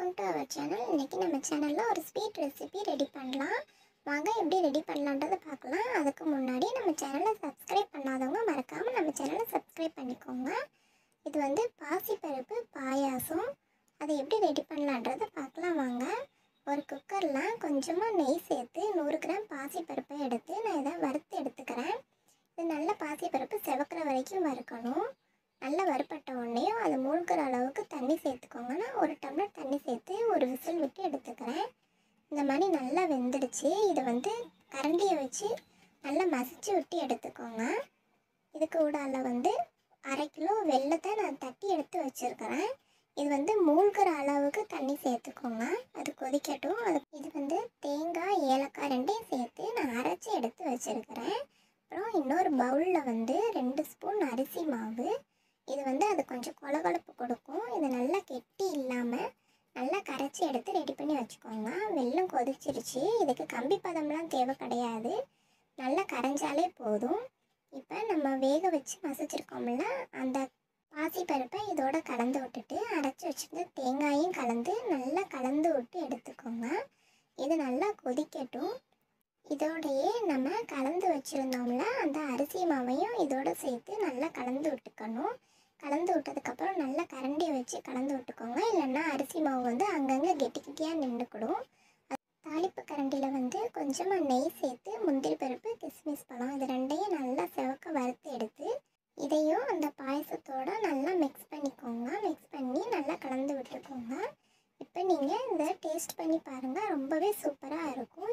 welcome to our channel இன்றைக்கி நம்ம சேனலில் ஒரு ஸ்வீட் ரெசிபி ரெடி பண்ணலாம் வாங்க எப்படி ரெடி பண்ணலான்றதை பார்க்கலாம் அதுக்கு முன்னாடி நம்ம சேனலை சப்ஸ்கிரைப் பண்ணாதவங்க மறக்காமல் நம்ம சேனலை சப்ஸ்கிரைப் பண்ணிக்கோங்க இது வந்து பாசிப்பருப்பு பாயாசம் அதை எப்படி ரெடி பண்ணலான்றதை பார்க்கலாம் வாங்க ஒரு குக்கரில் கொஞ்சமாக நெய் சேர்த்து நூறு கிராம் பாசிப்பருப்பை எடுத்து நான் இதை வறுத்து எடுத்துக்கிறேன் இது நல்ல பாசிப்பருப்பு செவக்கிற வரைக்கும் வறுக்கணும் நல்லா வறுப்பட்ட உடனேயும் அது மூழ்கிற அளவுக்கு தண்ணி சேர்த்துக்கோங்க நான் ஒரு டம்ளர் தண்ணி சேர்த்து ஒரு விசில் விட்டு எடுத்துக்கிறேன் இந்த மாதிரி நல்லா வெந்துடுச்சு இதை வந்து கரண்டியை வச்சு நல்லா மசிச்சு விட்டு எடுத்துக்கோங்க இதுக்கு ஊடால வந்து அரை கிலோ வெல்லத்தை நான் தட்டி எடுத்து வச்சுருக்கிறேன் இது வந்து மூழ்கிற அளவுக்கு தண்ணி சேர்த்துக்கோங்க அது கொதிக்கட்டும் அது இது வந்து தேங்காய் ஏலக்காய் ரெண்டையும் சேர்த்து நான் அரைச்சி எடுத்து வச்சுருக்கிறேன் அப்புறம் இன்னொரு பவுலில் வந்து ரெண்டு ஸ்பூன் அரிசி மாவு இது வந்து அது கொஞ்சம் கொலகொலப்பு கொடுக்கும் இது நல்லா கெட்டி இல்லாமல் நல்லா கரைச்சி எடுத்து ரெடி பண்ணி வச்சுக்கோங்க வெல்லம் கொதிச்சிருச்சு இதுக்கு கம்பி பதம்லாம் தேவை கிடையாது நல்லா கரைஞ்சாலே போதும் இப்போ நம்ம வேக வச்சு மசிச்சிருக்கோம்ல அந்த பாசிப்பருப்பை இதோட கலந்து விட்டுட்டு அரைச்சி வச்சுருந்த தேங்காயும் கலந்து நல்லா கலந்து விட்டு எடுத்துக்கோங்க இது நல்லா கொதிக்கட்டும் இதோடையே நம்ம கலந்து வச்சுருந்தோம்ல அந்த அரிசி மாவையும் இதோட சேர்த்து நல்லா கலந்து விட்டுக்கணும் கலந்து விட்டதுக்கப்புறம் நல்லா கரண்டியை வச்சு கலந்து விட்டுக்கோங்க இல்லைன்னா அரிசி மாவு வந்து அங்கங்கே கெட்டி கெட்டியாக நின்றுக்கிடும் தாளிப்பு கரண்டியில் வந்து கொஞ்சமாக நெய் சேர்த்து முந்திரி பருப்பு கிஸ்மிஸ் பழம் இது ரெண்டையும் நல்லா செவக்க வறுத்து எடுத்து இதையும் அந்த பாயசத்தோட நல்லா மிக்ஸ் பண்ணிக்கோங்க மிக்ஸ் பண்ணி நல்லா கலந்து விட்டுக்கோங்க இப்போ நீங்கள் இதை டேஸ்ட் பண்ணி பாருங்கள் ரொம்பவே சூப்பராக இருக்கும்